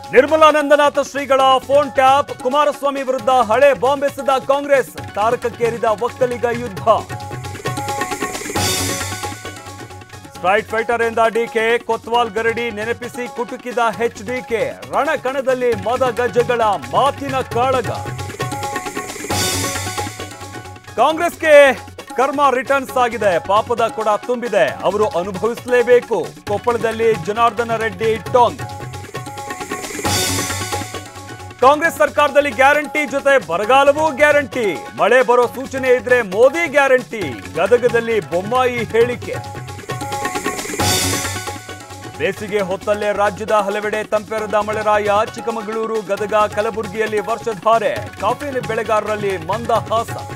ನಿರ್ಮಲಾನಂದನಾಥ ಶ್ರೀಗಳ phone tap Kumaraswamy ವಿರುದ್ಧ ಹಳೆ ಬಾಂಬ್ ಎಸೆದ ಕಾಂಗ್ರೆಸ್ ತಾರಕಕ್ಕೇರಿದ ಒಕ್ಕಲಿಗ ಯುದ್ಧ ಸ್ಟ್ರೈಟ್ ಫೈಟರ್ ಎಂದ ಡಿಕೆ ಕೊತ್ವಾಲ್ ಗರಡಿ ನೆನಪಿಸಿ ಕುಟುಕಿದ ಎಚ್ ಡಿಕೆ ರಣಕಣದಲ್ಲಿ ಮದ ಗಜಗಳ ಮಾತಿನ ಕಾಳಗ ಕಾಂಗ್ರೆಸ್ಗೆ ಕರ್ಮ ರಿಟರ್ನ್ಸ್ ಆಗಿದೆ ಪಾಪದ ಕೊಡ ತುಂಬಿದೆ ಅವರು ಅನುಭವಿಸಲೇಬೇಕು ಕೊಪ್ಪಳದಲ್ಲಿ ಜನಾರ್ದನ ರೆಡ್ಡಿ ಟಾಂಗ್ ಕಾಂಗ್ರೆಸ್ ಸರ್ಕಾರದಲ್ಲಿ ಗ್ಯಾರಂಟಿ ಜೊತೆ ಬರಗಾಲವೂ ಗ್ಯಾರಂಟಿ ಮಳೆ ಬರೋ ಸೂಚನೆ ಇದ್ರೆ ಮೋದಿ ಗ್ಯಾರಂಟಿ ಗದಗದಲ್ಲಿ ಬೊಮ್ಮಾಯಿ ಹೇಳಿಕೆ ಬೇಸಿಗೆ ಹೊತ್ತಲ್ಲೇ ರಾಜ್ಯದ ಹಲವೆಡೆ ತಂಪೆರೆದ ಮಳೆರಾಯ ಚಿಕ್ಕಮಗಳೂರು ಗದಗ ಕಲಬುರಗಿಯಲ್ಲಿ ವರ್ಷಧಾರೆ ಕಾಫಿ ಬೆಳೆಗಾರರಲ್ಲಿ ಮಂದಹಾಸ